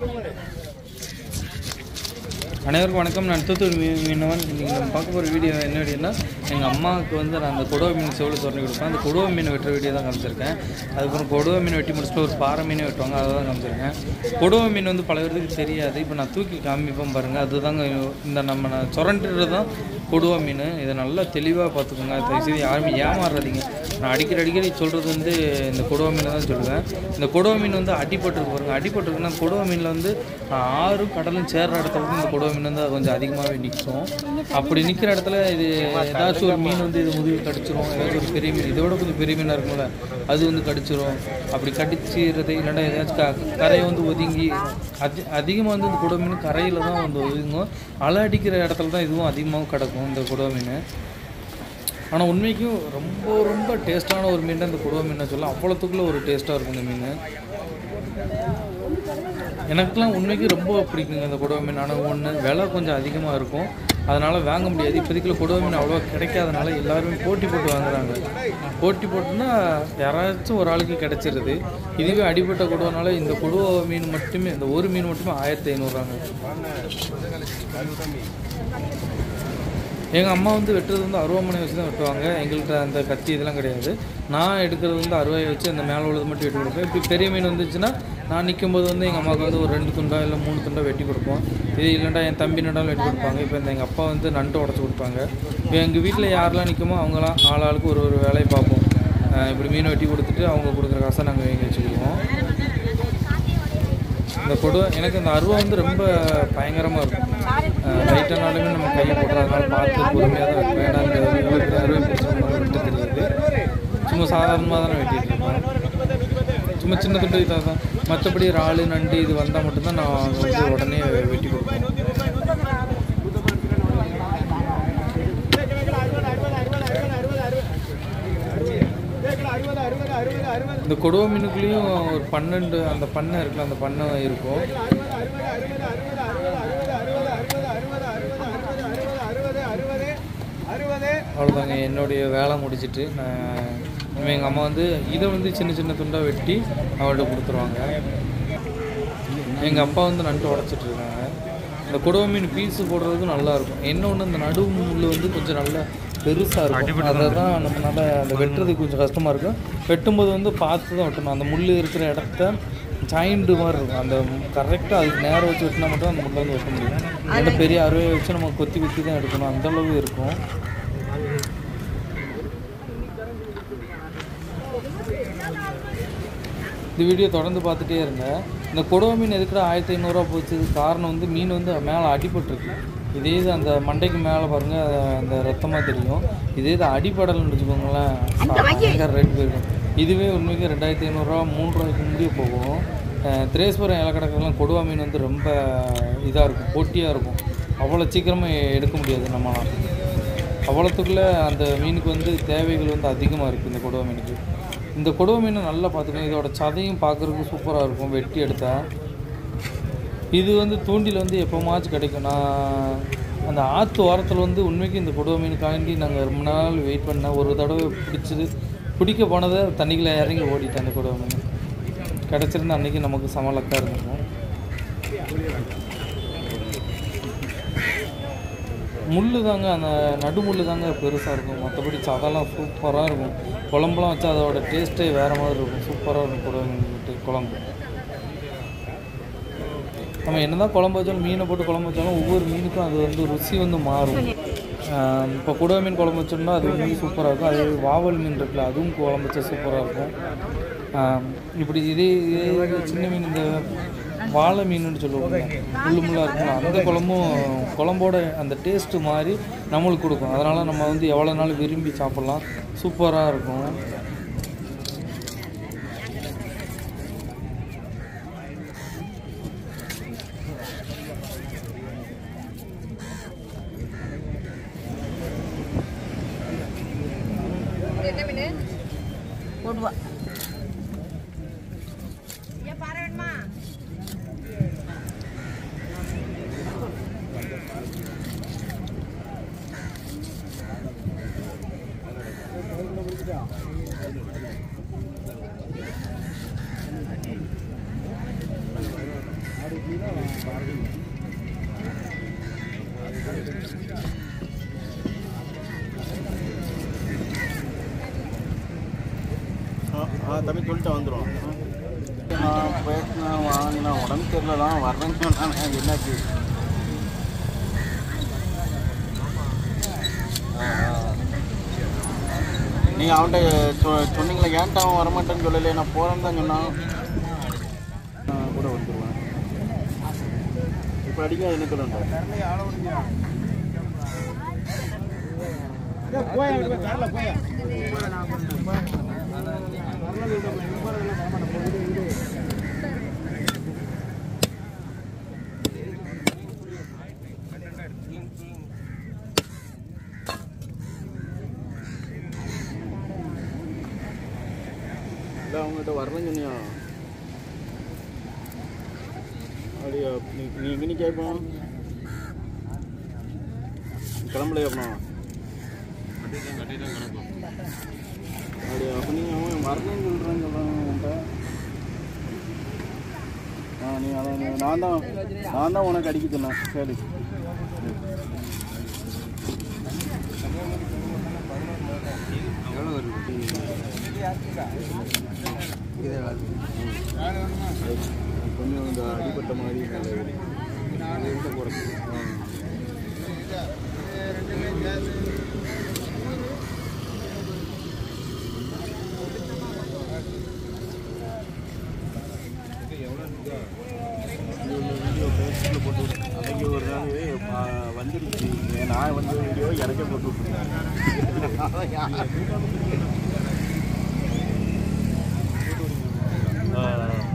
அனைவருக்கும் வணக்கம் நான் தூத்துக்குடி மீ- மீனவன் இன்றைக்கி நம்ம பார்க்க போகிற வீடியோ என்ன வீடியோனா எங்கள் அம்மாவுக்கு வந்து நான் அந்த கொடுவா மீன் செவ்வளோ திறந்து கொடுப்பேன் அந்த கொடுவா மீன் வெட்டுற வீடியோ தான் காமிச்சிருக்கேன் அதுக்கப்புறம் கொடுவா மீன் வெட்டி முடிச்சுட்டு ஒரு பாறை மீன் வெட்டுவாங்க அதை தான் காமிச்சிருக்கேன் கொடுவா மீன் வந்து பல பேருக்கு தெரியாது இப்போ நான் தூக்கி காமிப்பேன் பாருங்கள் அதுதாங்க இந்த நம்ம நான் சுரண்டுறது தான் கொடுவா மீன் இதை நல்லா தெளிவாக பார்த்துக்கோங்க தயவுசெய்து யாருமே ஏமாறாதீங்க நான் அடிக்கடி அடிக்கடி சொல்கிறது வந்து இந்த கொடுவா மீனை தான் சொல்லுவேன் இந்த கொடுவா மீன் வந்து அடிபட்டுருக்கு பாருங்க அடிபட்டுருக்குன்னா கொடுவா மீனில் வந்து ஆஹ், ஆறும் கடலும் சேர்ற இடத்துல வந்து இந்த கொடுவா மீன் வந்து கொஞ்சம் அதிகமாகவே நிற்கும் அப்படி நிற்கிற இடத்துல இது ஏதாச்சும் ஒரு மீன் வந்து இது முதுகு கடிச்சிரும் ஏதாச்சும் ஒரு பெரிய மீன் இதோட கொஞ்சம் பெரிய மீனாக இருக்கும்ல அது வந்து கடிச்சிரும் அப்படி கடிச்சிடுறது இல்லைன்னா ஏதாச்சும் க கரையை வந்து ஒதுங்கி அதி அதிகமாக வந்து இந்த கொடுவா மீன் கரையில் தான் வந்து ஒதுங்கும் அலை அடிக்கிற இடத்துல தான் இதுவும் அதிகமாக கிடக்கும் இந்த கொடுவா மீன் ஆனால் உண்மைக்கும் ரொம்ப ரொம்ப டேஸ்ட்டான ஒரு மீன் இந்த கொடுவா மீனை சொல்ல அவ்வளோத்துக்குள்ள ஒரு டேஸ்ட்டாக இருக்கும் இந்த மீன் எனக்குலாம் உண்மைக்கு ரொம்ப பிடிக்குங்க இந்த கொடுவா மீன் ஆனால் ஒன்று விலை கொஞ்சம் அதிகமாக இருக்கும் அதனால் வாங்க முடியாது இப்போதைக்குள்ள கொடுவா மீன் அவ்வளோ கிடைக்காதனால எல்லாருமே போட்டி போட்டு வாங்குறாங்க போட்டி போட்டுனா யாராச்சும் ஒரு ஆளுக்கு கிடைச்சிருது இதுவே அடிப்பட்ட கொடுவனால இந்த கொடுவா மீன் மட்டுமே இந்த ஒரு மீன் மட்டுமே ஆயிரத்தி ஐநூறுவாங்க எங்கள் அம்மா வந்து வெட்டுறது வந்து அருவாமனை வச்சு தான் வெட்டுவாங்க எங்கள்கிட்ட அந்த கத்தி இதெல்லாம் கிடையாது நான் எடுக்கிறது வந்து அருவாயை வச்சு அந்த மேலே உள்ளது மட்டும் வெட்டி கொடுப்பேன் இப்படி பெரிய மீன் வந்துச்சுன்னா நான் நிற்கும்போது வந்து எங்கள் அம்மாவுக்கு வந்து ஒரு ரெண்டு துண்டா இல்லை மூணு துண்டா வெட்டி கொடுப்போம் இது இல்லைண்டா என் தம்பி நண்டாலும் வெட்டி கொடுப்பாங்க இப்போ இந்த எங்கள் அப்பா வந்து நண்டு உடச்சி கொடுப்பாங்க இப்போ எங்கள் வீட்டில் யாரெல்லாம் நிற்குமோ அவங்களாம் ஆள் ஆளுக்கு ஒரு ஒரு வேலையை பார்ப்போம் அஹ் இப்படி மீன் வெட்டி கொடுத்துட்டு அவங்க கொடுக்குற காசை நாங்கள் வாங்கி வச்சுக்கிடுவோம் இந்த கொடுவை எனக்கு இந்த அருவா வந்து ரொம்ப பயங்கரமாக இருக்கும் லைட்டானாலுமே நம்ம கையை போடுறதுனால பார்த்து பொறுமையாக தான் வைப்பேன் ஏன்னா இந்த இவ்வளோ பெரிய அருவை பிடிச்சிருந்தோம் வெட்ட தெரியாது சும்மா சாதாரணமாக தானே வெட்டிட்டு இருப்பேன் சும்மா சின்ன துண்டு இதாக தான் மற்றபடி இறால் நண்டு இது வந்தால் மட்டும்தான் நான் வந்து உடனே வெட்டி கொடுப்பேன் இந்த கொடுவா மீனுக்குள்ளேயும் ஒரு பன்னெண்டு அந்த பண்ணை இருக்குல்ல அந்த பண்ணை இருக்கும் அவ்வளோதாங்க என்னுடைய வேலை முடிச்சிட்டு நான் இனிமேல் எங்கள் அம்மா வந்து இதை வந்து சின்ன சின்ன துண்டாக வெட்டி அவள்கிட்ட கொடுத்துருவாங்க எங்கள் அப்பா வந்து நண்டு உடச்சிட்டு இருக்காங்க இந்த கொடுவா மீன் பீஸு போடுறதுக்கும் நல்லா இருக்கும் என்ன ஒன்று இந்த நடுவு முள் வந்து கொஞ்சம் நல்லா பெருசாக இருக்கும் அதை தான் நம்மளால அந்த வெட்டுறதுக்கு கொஞ்சம் கஷ்டமாக இருக்கும் வெட்டும்போது வந்து பார்த்து தான் வெட்டணும் அந்த முள் இருக்கிற இடத்த ஜாயிண்ட் மாதிரி இருக்கும் அந்த கரெக்டாக அதுக்கு நேரம் வச்சு வெட்டினா மட்டும் அந்த முள்ளை வந்து வெட்ட முடியும் அந்த பெரிய அறுவையை வச்சு நம்ம கொத்தி கொத்தி தான் எடுக்கணும் அந்த அளவு இருக்கும் இந்த வீடியோ தொடர்ந்து பார்த்துட்டே இருங்க இந்த கொடுவா மீன் எதுக்குடா ஆயிரத்தி ஐநூறுரூவா போச்சு காரணம் வந்து மீன் வந்து மேலே அடிபட்டிருக்கு இதே இது அந்த மண்டைக்கு மேலே பாருங்கள் அந்த ரத்தமாக தெரியும் இதே இது அடிபடலைன்னு வச்சுக்கோங்களேன் பயங்கர ரேட் போயிருக்கும் இதுவே உண்மைக்கு ரெண்டாயிரத்தி ஐநூறுரூவா மூணு ரூபாய்க்கு முடிய போகும் அஹ் திரேஸ்வரம் இலக்கடக்கெல்லாம் கொடுவா மீன் வந்து ரொம்ப இதாக இருக்கும் போட்டியாக இருக்கும் அவ்வளோ சீக்கிரமாக எடுக்க முடியாது நம்மளால் அவ்வளோத்துக்குள்ளே அந்த மீனுக்கு வந்து தேவைகள் வந்து அதிகமாக இருக்குது இந்த கொடுவா மீனுக்கு இந்த கொடுவா மீனை நல்லா பார்த்துக்கணும் இதோட சதையும் பார்க்குறதுக்கு சூப்பராக இருக்கும் வெட்டி எடுத்தா இது வந்து தூண்டில் வந்து எப்போமாச்சும் கிடைக்கும் நான் அந்த ஆற்று ஓரத்தில் வந்து உண்மைக்கு இந்த கொடுவா மீனுக்காண்டி நாங்கள் ரொம்ப நாள் வெயிட் பண்ணேன் ஒரு தடவை பிடிச்சது பிடிக்க போனதை தண்ணிக்குள்ள இறங்கி ஓடிட்டேன் அந்த கொடுவா மீன் கிடச்சிருந்தா அன்றைக்கி நமக்கு சமலக்காக இருந்திருக்கும் முள்ளு தாங்க அந்த நடுமுள்ளு தாங்க பெருசாக இருக்கும் மற்றபடி சதெல்லாம் சூப்பராக இருக்கும் குழம்புலாம் வச்சா அதோட டேஸ்ட்டே வேறு மாதிரி இருக்கும் சூப்பராக இருக்கும் கொடுவா மீன் விட்டு குழம்பு நம்ம என்னதான் குழம்பு வச்சாலும் மீனை போட்டு குழம்பு வச்சாலும் ஒவ்வொரு மீனுக்கும் அது வந்து ருசி வந்து மாறும் இப்போ குடவை மீன் குழம்பு வச்சோம்னா அது வந்து சூப்பராக இருக்கும் அதே வாவல் மீன் இருக்குல்ல அதுவும் குழம்பு வச்சா சூப்பராக இருக்கும் ஆம், இப்படி இதே இதே சின்ன மீன் இந்த வாழை மீனுன்னு சொல்லுவாங்க முள்ளு முள்ளாக இருக்கும்ல அந்த குழம்பும் குழம்போட அந்த டேஸ்ட்டு மாதிரி நம்மளுக்கு கொடுக்கும் அதனால் நம்ம வந்து எவ்வளோ நாள் விரும்பி சாப்பிட்லாம் சூப்பராக இருக்கும் என்ன மீன் கொடுவா ஏன் பாறை வேணுமா ஆ தம்பி சொல்லிட்டு வந்துடும் நான் பேசினேன் வாங்கினேன் உடம்பு தெரியல தான் வரேன்னு சொன்னானே என்னாச்சு நீங்கள் அவன்கிட்ட சொ சொன்னீங்களே ஏன்ட்ட அவன் வரமாட்டேன்னு சொல்லலையே நான் போகிறேன்னு தான் சொன்னான் நான் கூட வந்துடுவேன் இப்போ அடிக்க என்ன சொல்லுங்க இல்லை அவங்ககிட்ட வரலன்னு சொன்னியா அப்படியா நீ நீ எங்கே நீ கேட்போம் கிளம்பலையா அப்படின்னா அப்படியா அப்போ நீங்கள் அவன் வரலன்னு சொல்கிறான்னு சொல்கிறான் உன்கிட்ட ஆ நீ அதான் நீ- நான் தான் நான் தான் உனக்கு அடிக்க சொன்னேன் சரி எவ்வளோ வருது இதே வருது கொஞ்சம் இந்த அடிப்பட்ட மாதிரி போகிறது வீடியோ ஃபேஸ்புக்கில் போட்டு விட்டு- அன்னைக்கு ஒரு நாள் பா- வந்துருச்சு நான் வந்து வீடியோ இறக்க போட்டு விட்டுருந்தேன்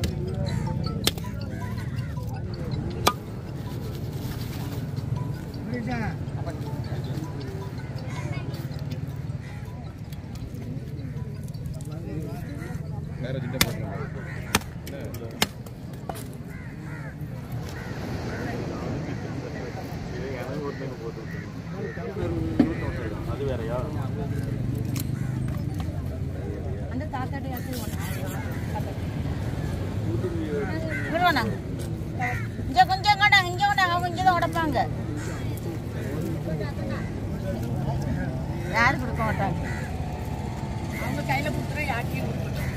எனக்கு ஒரு டைம் போட்டு விட்டுருங்க. அது வேறையா அந்த தாத்தாட்ட யாருக்கு விடுவானாங்க இங்க கொஞ்சம் கொண்டாங்க இங்க கொண்டாங்க அவங்க இங்கே தான் உடைப்பாங்க யாரும் கொடுக்க மாட்டாங்க அவங்க கையில கொடுத்துற யாருக்கையும்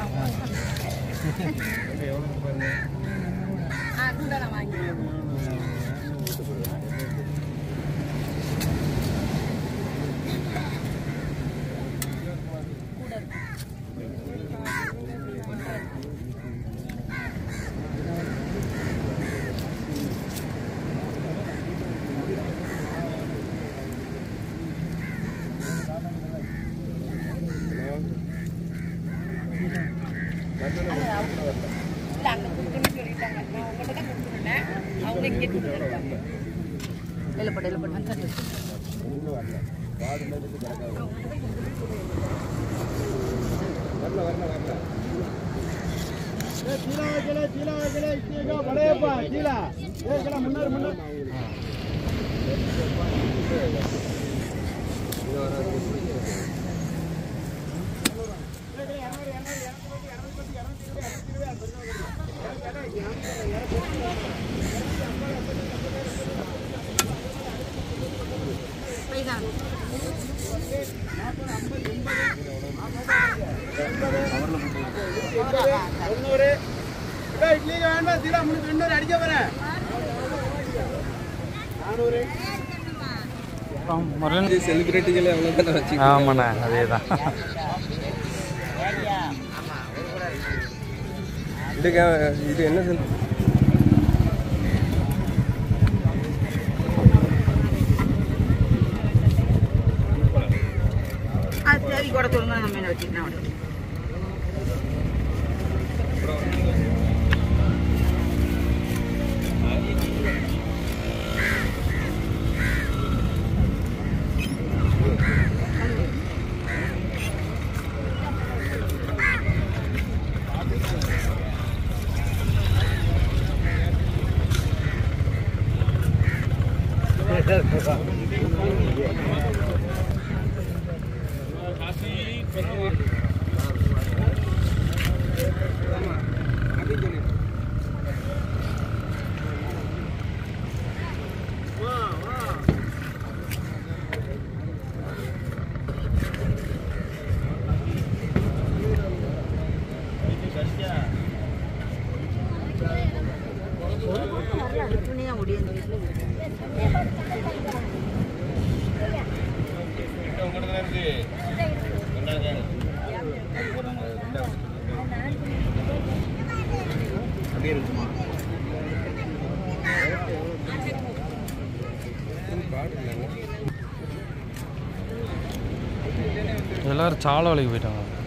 ஆ கூட நான் வாங்கி இல்ல அங்க கொடுக்கணும்னு சொல்லிட்டாங்க நான் உங்கள்கிட்ட தான் கொடுத்துருந்தேன் அவங்க இங்கே கொடுத்துருக்காங்க இல்லை போட்டு இல்லை போட்டு அந்த மரண செலிபிரிட்டிகளே அவ்வளோ தானே வச்சு ஆமாண்ணே அதே தான் இதுக்கு இது என்ன சொல் அது சரி கூட சொல்லுங்க நம்ம என்ன வச்சுக்கலாம் முடியும் இந்த வீட்டில் அப்படியே இருக்குமா எல்லாரும் சாலை வேலைக்கு போயிட்டாங்க